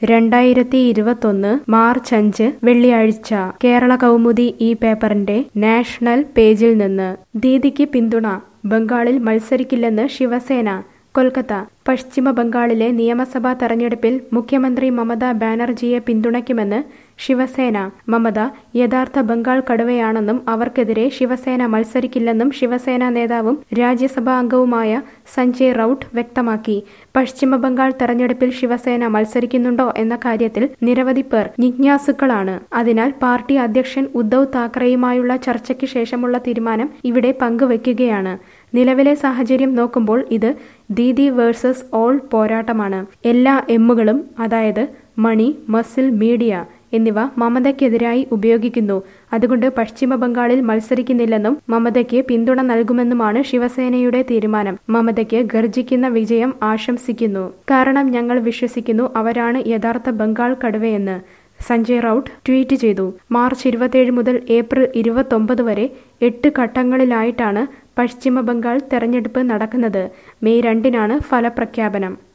രണ്ടായിരത്തി ഇരുപത്തൊന്ന് മാർച്ച് അഞ്ച് വെള്ളിയാഴ്ച കേരള കൗമുദി ഈ പേപ്പറിന്റെ നാഷണൽ പേജിൽ നിന്ന് ദീദിക്ക് പിന്തുണ ബംഗാളിൽ മത്സരിക്കില്ലെന്ന് ശിവസേന കൊൽക്കത്ത പശ്ചിമ ബംഗാളിലെ നിയമസഭാ തെരഞ്ഞെടുപ്പിൽ മുഖ്യമന്ത്രി മമതാ ബാനർജിയെ പിന്തുണയ്ക്കുമെന്ന് ശിവസേന മമത യഥാർത്ഥ ബംഗാൾ കടുവയാണെന്നും അവർക്കെതിരെ ശിവസേന മത്സരിക്കില്ലെന്നും ശിവസേന നേതാവും രാജ്യസഭാ അംഗവുമായ സഞ്ജയ് റൌട്ട് വ്യക്തമാക്കി പശ്ചിമ ബംഗാൾ തെരഞ്ഞെടുപ്പിൽ ശിവസേന മത്സരിക്കുന്നുണ്ടോ എന്ന കാര്യത്തിൽ നിരവധി പേർ ജിജ്ഞാസുക്കളാണ് അതിനാൽ പാർട്ടി അധ്യക്ഷൻ ഉദ്ധവ് താക്കറെയുമായുള്ള ചർച്ചയ്ക്ക് ശേഷമുള്ള തീരുമാനം ഇവിടെ പങ്കുവയ്ക്കുകയാണ് നിലവിലെ സാഹചര്യം നോക്കുമ്പോൾ ഇത് ദീദി വേഴ്സസ് ഓൾ പോരാട്ടമാണ് എല്ലാ എമ്മുകളും അതായത് മണി മസിൽ മീഡിയ എന്നിവ മമതയ്ക്കെതിരായി ഉപയോഗിക്കുന്നു അതുകൊണ്ട് പശ്ചിമ ബംഗാളിൽ മത്സരിക്കുന്നില്ലെന്നും മമതയ്ക്ക് പിന്തുണ നൽകുമെന്നുമാണ് ശിവസേനയുടെ തീരുമാനം മമതയ്ക്ക് ഗർജിക്കുന്ന വിജയം ആശംസിക്കുന്നു കാരണം ഞങ്ങൾ വിശ്വസിക്കുന്നു അവരാണ് യഥാർത്ഥ ബംഗാൾ കടുവയെന്ന് സഞ്ജയ് റൌട്ട് ട്വീറ്റ് ചെയ്തു മാർച്ച് ഇരുപത്തിയേഴ് മുതൽ ഏപ്രിൽ ഇരുപത്തൊമ്പത് വരെ എട്ട് ഘട്ടങ്ങളിലായിട്ടാണ് പശ്ചിമ ബംഗാൾ തെരഞ്ഞെടുപ്പ് നടക്കുന്നത് മെയ് രണ്ടിനാണ് ഫലപ്രഖ്യാപനം